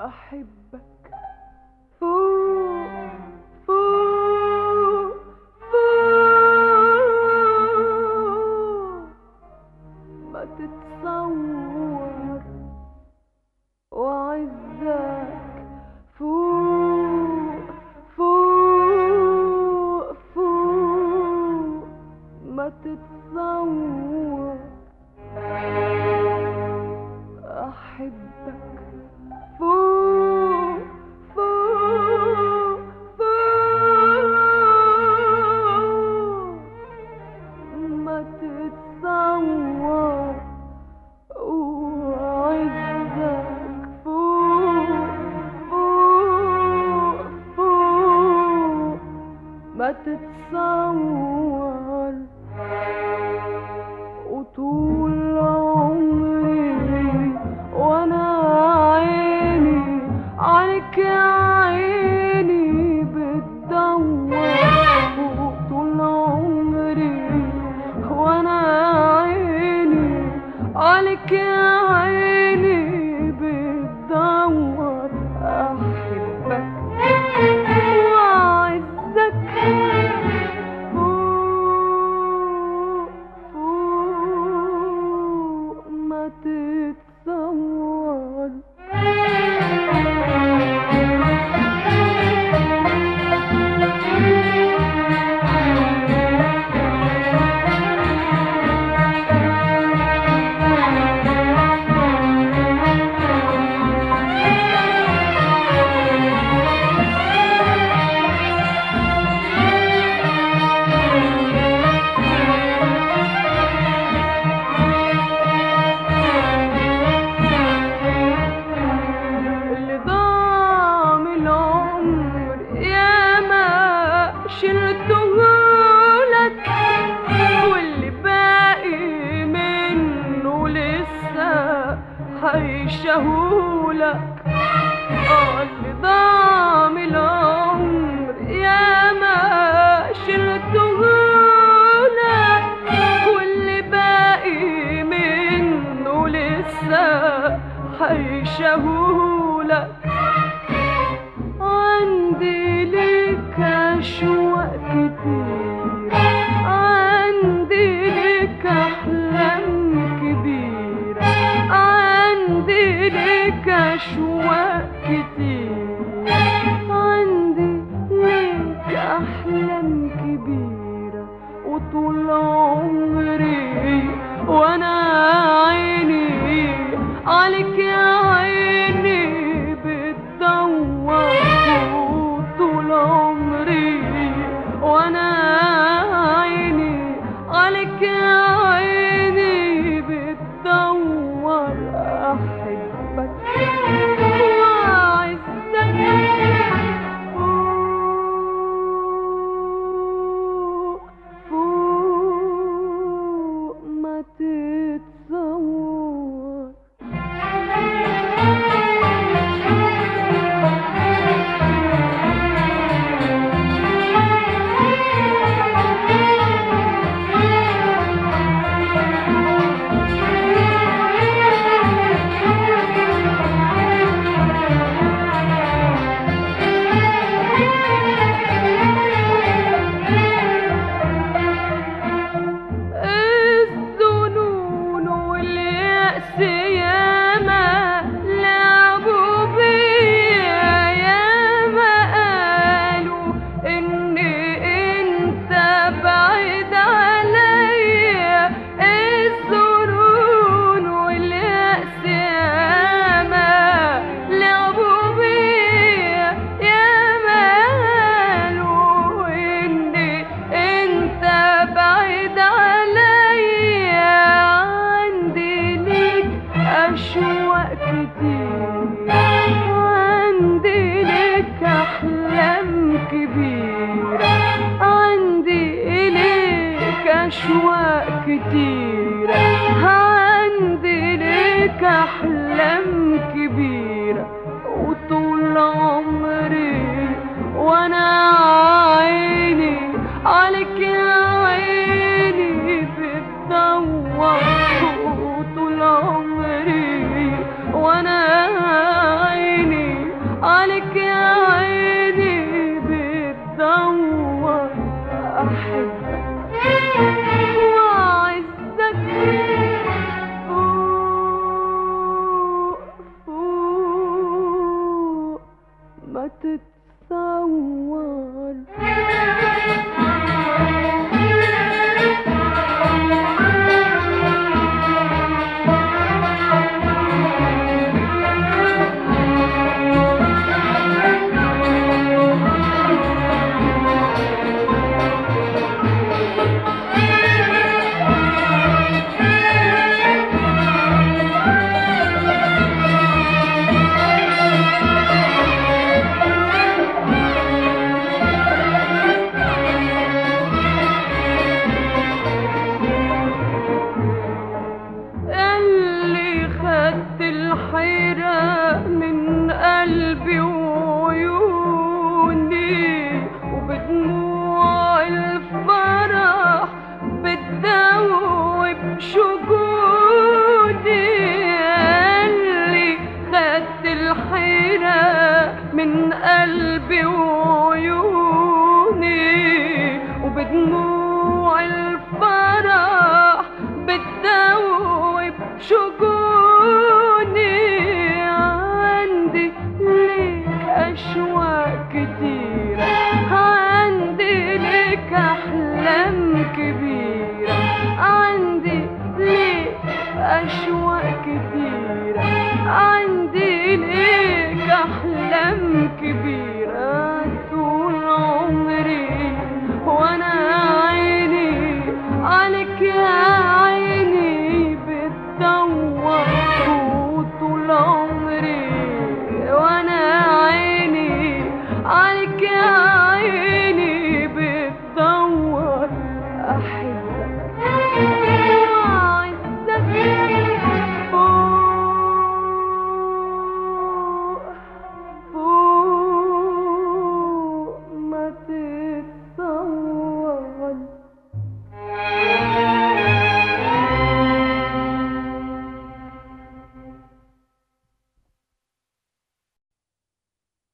أحبك فوق فوق فوق ما تتصور وعزك فوق فوق فوق ما تتصور أحبك فوق فوق فوق ما تتصور وعزك فوق فوق فوق ما تتصور وطول عمري وانا عيني عليك يا عيني بتدور وطول عمري وانا عيني عليك يا عيني بتدور احبك واعزك فوق فوق ما تتصور اللي ضاع من العمر يا ما شلتهولك واللي باقي منه لسه هيشهولك اه اللي ضاع من العمر يا ما شلتهولك واللي باقي منه لسه هيشهولك عندي لك أشواق كتير عندي لك أحلام كبيرة عندي لك أشواق كتير عندي لك أحلام كبيرة وطول عمري وأنا عيني عليك يا عيني بتدور طول عمري وانا عيني عليك يا عيني بتدور احبك واعزك فوق فوق ما تتصور الظنون واليأس ياما لعبوا بيا ياما قالوا إن أنت بعيد عليا الظنون واليأس ياما لعبوا بيا ياما قالوا إن أنت بعيد عليا عندي ليك أشواق كتير عندي لك أحلام كبيرة عندي لك أشواق كتيرة عندي لك أحلام كبيرة وطول عمري وأنا عيني عليك يا عيني بتدور طول عمري وانا عيني الحيرة من قلبي وعيوني وبدموع الفرح بتدوب شجوني اللي خدت الحيرة من قلبي وعيوني وبدموع الفرح بتدوب شجوني عندي ليك أشواق كتيرة عندي ليك أحلام كبيرة عندي ليك أشواق كتيرة عندي